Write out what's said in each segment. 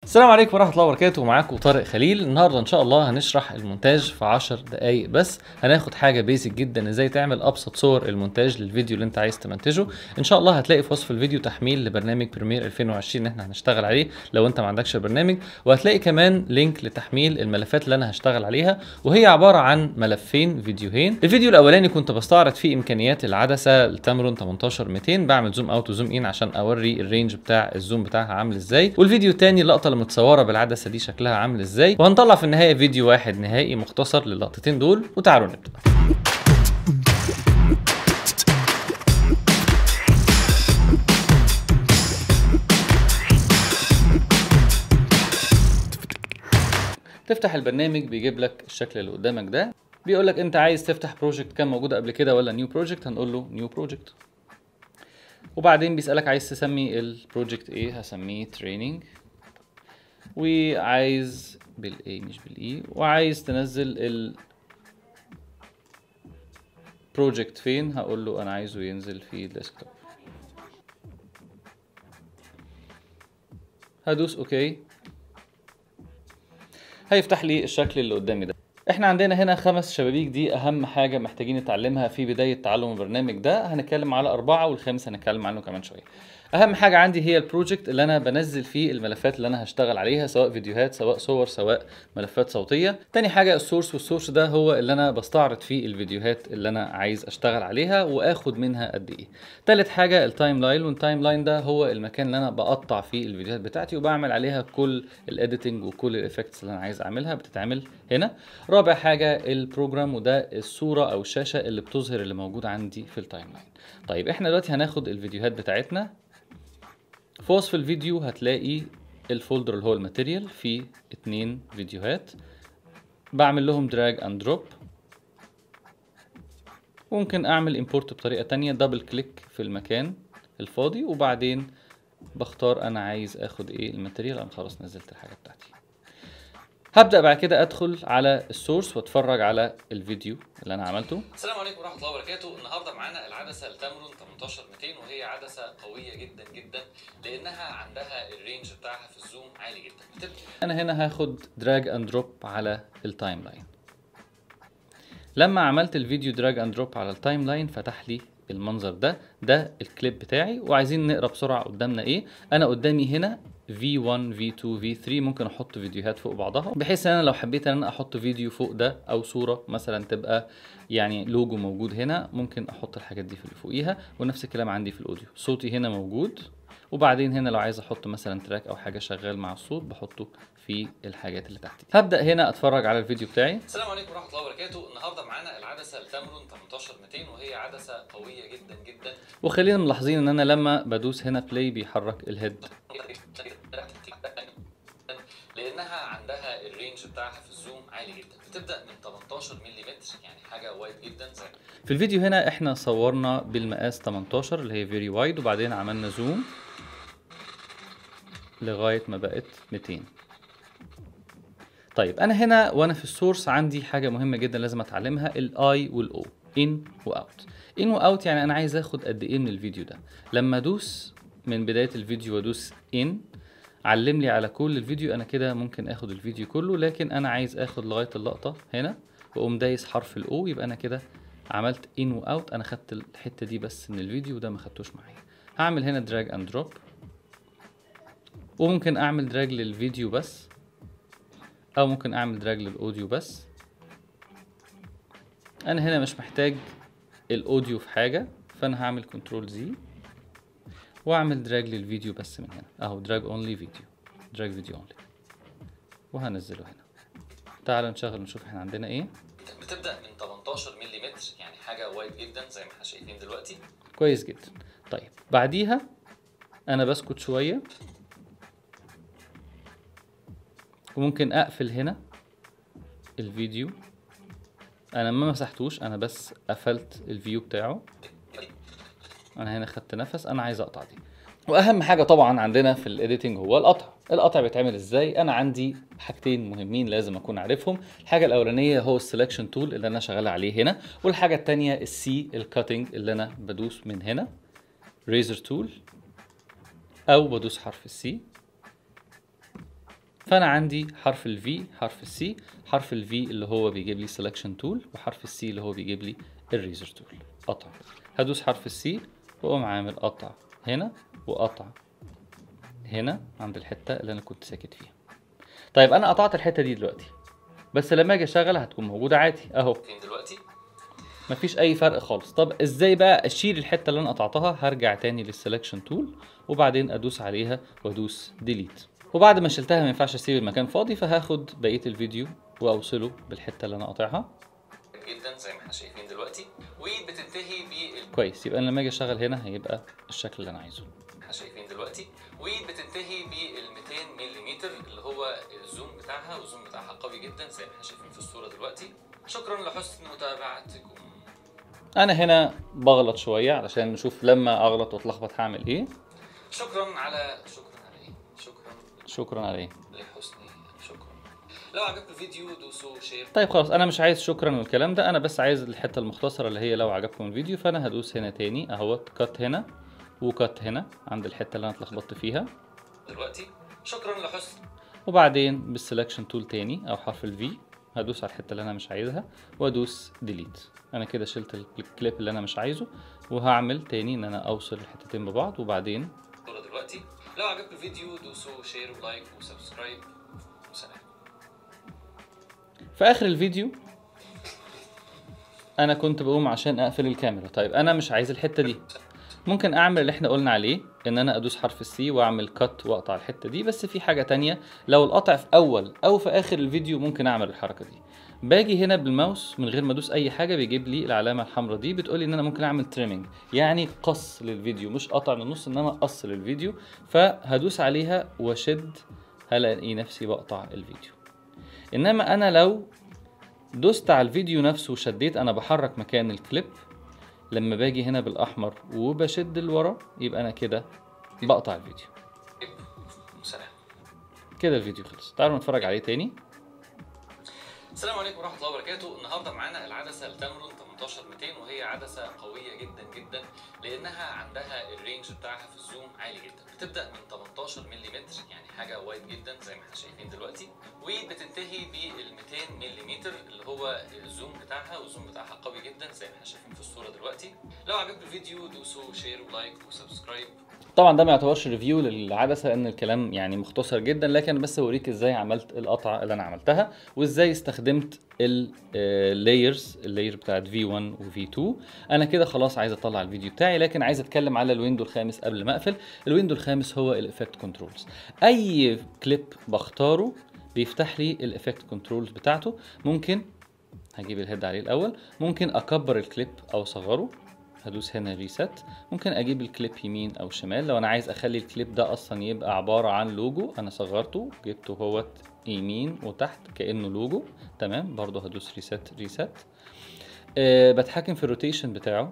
السلام عليكم ورحمة الله وبركاته معاكم طارق خليل النهاردة إن شاء الله هنشرح المونتاج في 10 دقايق بس هناخد حاجة بيزك جدا ازاي تعمل أبسط صور المونتاج للفيديو اللي أنت عايز تمنتجه إن شاء الله هتلاقي في وصف الفيديو تحميل لبرنامج بريمير 2020 إحنا هنشتغل عليه لو أنت ما عندكش برنامج وهتلاقي كمان لينك لتحميل الملفات اللي أنا هشتغل عليها وهي عبارة عن ملفين فيديوهين الفيديو الأولاني كنت بستعرض فيه إمكانيات العدسة التامرون 18 200 بعمل زوم أوت وزوم إن عشان أوري الرينج بتاع الزوم بتاعها عامل إزاي والفيديو التاني اللقطة اللي متصورة بالعدسة دي شكلها عامل إزاي وهنطلع في النهاية فيديو واحد نهائي مختصر للقطتين دول وتعالوا نبدأ تفتح البرنامج بيجيب لك الشكل اللي قدامك ده بيقول لك انت عايز تفتح بروجكت كان موجود قبل كده ولا نيو بروجكت هنقول له نيو بروجكت وبعدين بيسألك عايز تسمي البروجكت ايه هسميه تريننج وعايز بالاي مش بالاي وعايز تنزل ال بروجكت فين هقول له انا عايزه ينزل في الديسكتوب هدوس اوكي هيفتح لي الشكل اللي قدامي ده احنا عندنا هنا خمس شبابيك دي اهم حاجه محتاجين نتعلمها في بدايه تعلم البرنامج ده هنتكلم على اربعه والخامس هنتكلم عنه كمان شويه اهم حاجه عندي هي البروجكت اللي انا بنزل فيه الملفات اللي انا هشتغل عليها سواء فيديوهات سواء صور سواء ملفات صوتيه تاني حاجه السورس والسورس ده هو اللي انا بستعرض فيه الفيديوهات اللي انا عايز اشتغل عليها واخد منها قد ايه تالت حاجه التايم لاين والتايم لاين ده هو المكان اللي انا بقطع فيه الفيديوهات بتاعتي وبعمل عليها كل الاديتنج وكل الافكتس اللي انا عايز اعملها بتتعمل هنا رابع حاجه البروجرام وده الصوره او الشاشه اللي بتظهر اللي موجود عندي في التايم لاين طيب احنا دلوقتي هناخد الفيديوهات بتاعتنا في وصف الفيديو هتلاقي الفولدر اللي هو الماتيريال فيه اتنين فيديوهات بعمل لهم دراج اند دروب ممكن اعمل امبورت بطريقة تانية دبل كليك في المكان الفاضي وبعدين بختار انا عايز اخد ايه الماتيريال انا خلاص نزلت الحاجة بتاعتي هبدأ بعد كده ادخل على السورس واتفرج على الفيديو اللي انا عملته السلام عليكم ورحمه الله وبركاته النهارده معانا العدسه التامرون 18 200 وهي عدسه قويه جدا جدا لانها عندها الرينج بتاعها في الزوم عالي جدا بتبقى انا هنا هاخد دراج اند دروب على التايم لاين لما عملت الفيديو دراج اند دروب على التايم لاين فتح لي المنظر ده ده الكليب بتاعي وعايزين نقرا بسرعه قدامنا ايه انا قدامي هنا V1 V2 V3 ممكن احط فيديوهات فوق بعضها بحيث ان انا لو حبيت ان انا احط فيديو فوق ده او صوره مثلا تبقى يعني لوجو موجود هنا ممكن احط الحاجات دي في اللي فوقيها ونفس الكلام عندي في الاوديو صوتي هنا موجود وبعدين هنا لو عايز احط مثلا تراك او حاجه شغال مع الصوت بحطه في الحاجات اللي تحت دي هبدا هنا اتفرج على الفيديو بتاعي السلام عليكم ورحمه الله وبركاته النهارده معانا العدسه التامرون 18 200 وهي عدسه قويه جدا جدا وخلينا ملاحظين ان انا لما بدوس هنا بلاي بيحرك الهيد لانها عندها الرينج بتاعها في الزوم عالي جدا بتبدا من 18 ملم يعني حاجه وايد جدا زي في الفيديو هنا احنا صورنا بالمقاس 18 اللي هي فيري وايد وبعدين عملنا زوم لغايه ما بقت 200 طيب انا هنا وانا في السورس عندي حاجه مهمه جدا لازم اتعلمها الاي والاو ان واوت ان واوت يعني انا عايز اخد قد ايه من الفيديو ده لما ادوس من بدايه الفيديو وادوس ان علم لي على كل الفيديو انا كده ممكن اخد الفيديو كله لكن انا عايز اخد لغايه اللقطه هنا واقوم دايس حرف الاو يبقى انا كده عملت ان واوت انا خدت الحته دي بس من الفيديو وده ما خدتوش معايا هعمل هنا دراج اند دروب وممكن اعمل دراج للفيديو بس او ممكن اعمل دراج للاوديو بس انا هنا مش محتاج الاوديو في حاجه فانا هعمل كنترول زي واعمل دراج للفيديو بس من هنا اهو دراج اونلي فيديو دراج فيديو اونلي وهنزله هنا تعالوا نشغل نشوف احنا عندنا ايه بتبدا من 18 ملم يعني حاجه وايد جدا زي ما احنا شايفين دلوقتي كويس جدا طيب بعديها انا بسكت شويه وممكن اقفل هنا الفيديو انا ما مسحتوش انا بس قفلت الفيو بتاعه انا هنا خدت نفس انا عايز اقطع دي واهم حاجه طبعا عندنا في الايديتنج هو القطع القطع بيتعمل ازاي انا عندي حاجتين مهمين لازم اكون عارفهم الحاجه الاولانيه هو السelection تول اللي انا شغال عليه هنا والحاجه الثانيه السي الكاتنج اللي انا بدوس من هنا ريزر تول او بدوس حرف السي فانا عندي حرف الفي حرف السي حرف الفي اللي هو بيجيب لي سelection تول وحرف السي اللي هو بيجيب لي الريزر تول قطع هدوس حرف السي واقوم عامل قطع هنا وقطع هنا عند الحته اللي انا كنت ساكت فيها طيب انا قطعت الحته دي دلوقتي بس لما اجي اشغل هتكون موجوده عادي اهو فين دلوقتي مفيش اي فرق خالص طب ازاي بقى اشيل الحته اللي انا قطعتها هرجع تاني للسلكشن تول وبعدين ادوس عليها وادوس ديليت وبعد ما شلتها ما ينفعش اسيب المكان فاضي فهاخد بقيه الفيديو واوصله بالحته اللي انا قاطعها جدا زي ما احنا شايفين دلوقتي وبتنتهي بال كويس يبقى انا لما اجي اشغل هنا هيبقى الشكل اللي انا عايزه احنا شايفين دلوقتي وبتنتهي بال 200 ملم اللي هو الزوم بتاعها والزوم بتاعها قوي جدا زي ما احنا شايفين في الصوره دلوقتي شكرا لحسن متابعتكم انا هنا بغلط شويه علشان نشوف لما اغلط واتلخبط هعمل ايه شكرا على شكرا على ايه شكرا شكرا عليه لحسن شكرا لو عجبكم الفيديو دوسوا شير طيب خلاص انا مش عايز شكرا والكلام ده انا بس عايز الحته المختصره اللي هي لو عجبكم الفيديو فانا هدوس هنا تاني اهوت كات هنا وكات هنا عند الحته اللي انا اتلخبطت فيها دلوقتي شكرا لحسن وبعدين بالسلكشن تول تاني او حرف الفي هدوس على الحته اللي انا مش عايزها وادوس ديليت انا كده شلت الكليب اللي انا مش عايزه وهعمل تاني ان انا اوصل الحتتين ببعض وبعدين الصوره دلوقتي لو عجبكم الفيديو دوسوا شير ولايك وسبسكرايب وسلام في اخر الفيديو انا كنت بقوم عشان اقفل الكاميرا طيب انا مش عايز الحته دي ممكن اعمل اللي احنا قلنا عليه ان انا ادوس حرف السي واعمل كات واقطع الحته دي بس في حاجه تانية لو القطع في اول او في اخر الفيديو ممكن اعمل الحركه دي باجي هنا بالماوس من غير ما ادوس اي حاجه بيجيب لي العلامه الحمراء دي بتقول لي ان انا ممكن اعمل تريمنج يعني قص للفيديو مش قطع للنص انما قص للفيديو فهدوس عليها واشد هلاقي نفسي بقطع الفيديو انما انا لو دوست على الفيديو نفسه وشديت انا بحرك مكان الكليب لما باجي هنا بالاحمر وبشد لورا يبقى انا كده بقطع الفيديو وسلام كده الفيديو خلص تعالوا نتفرج عليه تاني السلام عليكم ورحمه الله وبركاته النهارده معانا العدسه التامرون 18200 وهي عدسه قويه جدا جدا لانها عندها الرينج بتاعها في الزوم عالي جدا بتبدا من 18 ملم يعني حاجه وايد جدا زي ما احنا شايفين دلوقتي وبتنتهي بال 200 ملم اللي هو الزوم بتاعها والزوم بتاعها قوي جدا زي ما احنا شايفين في الصوره دلوقتي لو عجبكم الفيديو دوسوا شير ولايك وسبسكرايب طبعا ده ما يعتبرش ريفيو للعدسه لان الكلام يعني مختصر جدا لكن بس اوريك ازاي عملت القطعه اللي انا عملتها وازاي استخدمت اللايرز اللاير بتاعت V1 و V2 انا كده خلاص عايز اطلع الفيديو بتاعي لكن عايز اتكلم على الويندو الخامس قبل ما اقفل الويندو الخامس هو الافكت كنترولز اي كليب بختاره بيفتح لي الافكت كنترولز بتاعته ممكن هجيب الهيد عليه الاول ممكن اكبر الكليب او اصغره هدوس هنا ريست ممكن اجيب الكليب يمين او شمال لو انا عايز اخلي الكليب ده اصلا يبقى عباره عن لوجو انا صغرته جبته هوت يمين وتحت كانه لوجو تمام برضو هدوس ريست ريست أه بتحكم في الروتيشن بتاعه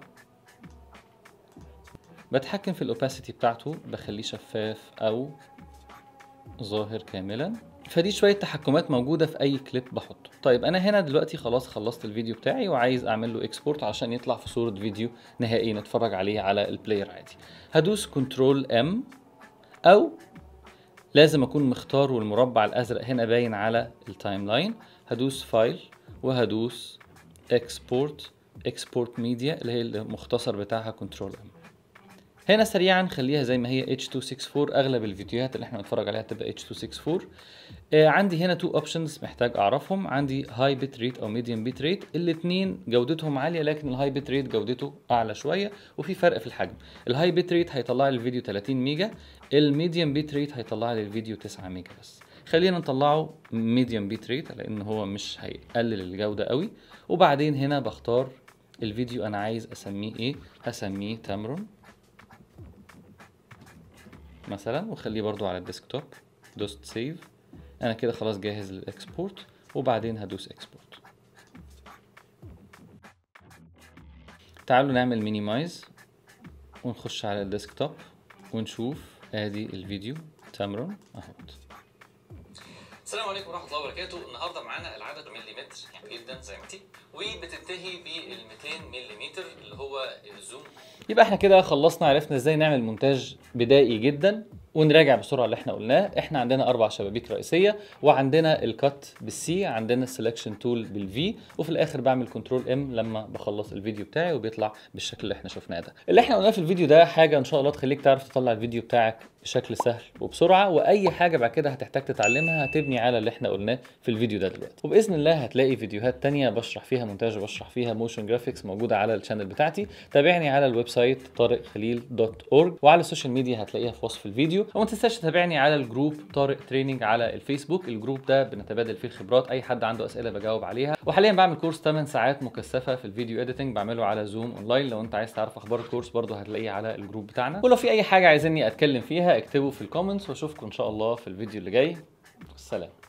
بتحكم في الاوباسيتي بتاعته بخليه شفاف او ظاهر كاملا فدي شويه تحكمات موجوده في اي كليب بحطه طيب انا هنا دلوقتي خلاص خلصت الفيديو بتاعي وعايز اعمل له اكسبورت عشان يطلع في صوره فيديو نهائي نتفرج عليه على البلاير عادي هدوس كنترول ام او لازم اكون مختار والمربع الازرق هنا باين على التايم لاين هدوس فايل وهدوس اكسبورت اكسبورت ميديا اللي هي المختصر بتاعها كنترول ام هنا سريعا خليها زي ما هي H264 اغلب الفيديوهات اللي احنا بنتفرج عليها تبقى H264 آه عندي هنا تو اوبشنز محتاج اعرفهم عندي هاي بت ريت او ميديوم بت ريت الاثنين جودتهم عاليه لكن الهاي بت ريت جودته اعلى شويه وفي فرق في الحجم الهاي بت ريت هيطلع لي الفيديو 30 ميجا الميديوم بت ريت هيطلع لي الفيديو 9 ميجا بس خلينا نطلعه ميديوم بت ريت لان هو مش هيقلل الجوده قوي وبعدين هنا بختار الفيديو انا عايز اسميه ايه هسميه تامرون مثلا واخليه برضو على الديسكتوب دوست سيف انا كده خلاص جاهز للاكسبورت وبعدين هدوس اكسبورت تعالوا نعمل مينيمايز ونخش على الديسكتوب ونشوف ادي الفيديو تامرون اهوت السلام عليكم ورحمه الله وبركاته النهارده معانا العدد مليمتر يعني جدا زي ما تي وبتنتهي بال 200 ملم اللي هو الزوم يبقى احنا كده خلصنا عرفنا ازاي نعمل مونتاج بدائي جدا ونراجع بسرعه اللي احنا قلناه احنا عندنا اربع شبابيك رئيسيه وعندنا الكات بالسي عندنا السلكشن تول بالفي وفي الاخر بعمل كنترول ام لما بخلص الفيديو بتاعي وبيطلع بالشكل اللي احنا شفناه ده اللي احنا قلناه في الفيديو ده حاجه ان شاء الله تخليك تعرف تطلع الفيديو بتاعك بشكل سهل وبسرعه واي حاجه بعد كده هتحتاج تتعلمها هتبني على اللي احنا قلناه في الفيديو ده دلوقتي وباذن الله هتلاقي فيديوهات تانية بشرح فيها مونتاج وبشرح فيها موشن جرافيكس موجوده على الشانل بتاعتي تابعني على الويب سايت طارق خليل دوت اورج وعلى السوشيال ميديا هتلاقيها في وصف الفيديو وما تنساش تتابعني على الجروب طارق تريننج على الفيسبوك الجروب ده بنتبادل فيه الخبرات اي حد عنده اسئله بجاوب عليها وحاليا بعمل كورس 8 ساعات مكثفه في الفيديو اديتنج بعمله على زوم اونلاين لو انت عايز تعرف اخبار الكورس برضه هتلاقيه على الجروب بتاعنا ولو في اي حاجه عايزيني اتكلم فيها اكتبوا في الكومنتس واشوفكم ان شاء الله في الفيديو اللي جاي سلام